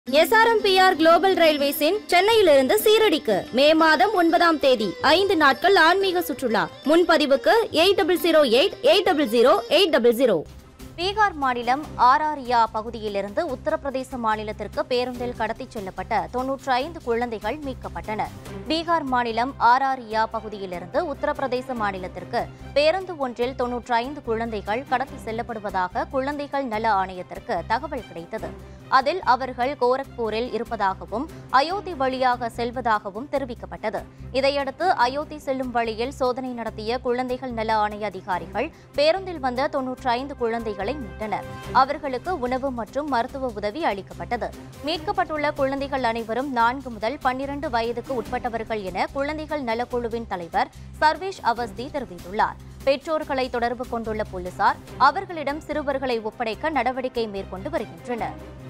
SRMPR global ரயில்வேஸின் சென்னையிலிருந்து சீரடிக்கு மே மாதம் ஒன்பதாம் தேதி ஐந்து நாட்கள் ஆன்மீக சுற்றுலா முன்பதிவுக்கு eight double zero eight eight double zero eight double zero Bihar மாநிலம் ஆராரியா பகுதியிலிருந்து உத்தரப்பிரதேச மாநிலத்திற்கு பேருந்தில் கடத்திச் செல்லப்பட்ட தொன்னூற்றி ஐந்து குழந்தைகள் மீட்கப்பட்டனர் பீகார் மாநிலம் ஆராரியா பகுதியிலிருந்து உத்தரப்பிரதேச மாநிலத்திற்கு பேருந்து ஒன்றில் தொன்னூற்றி ஐந்து குழந்தைகள் கடத்தி செல்லப்படுவதாக குழந்தைகள் நல ஆணையத்திற்கு தகவல் கிடைத்தது அதில் அவர்கள் கோரக்பூரில் இருப்பதாகவும் அயோத்தி வழியாக செல்வதாகவும் தெரிவிக்கப்பட்டது இதையடுத்து அயோத்தி செல்லும் வழியில் சோதனை நடத்திய குழந்தைகள் நல ஆணைய அதிகாரிகள் பேருந்தில் வந்த தொன்னூற்றி ஐந்து குழந்தைகளை மீட்டனர் அவர்களுக்கு உணவு மற்றும் மருத்துவ உதவி அளிக்கப்பட்டது மீட்கப்பட்டுள்ள குழந்தைகள் அனைவரும் நான்கு முதல் பன்னிரண்டு வயதுக்கு உட்பட்டவர்கள் என குழந்தைகள் நலக்குழுவின் தலைவர் சர்வேஷ் அவஸ்தி தெரிவித்துள்ளார் பெற்றோர்களை தொடர்பு கொண்டுள்ள போலீசார் அவர்களிடம் சிறுவர்களை ஒப்படைக்க நடவடிக்கை மேற்கொண்டு வருகின்றனர்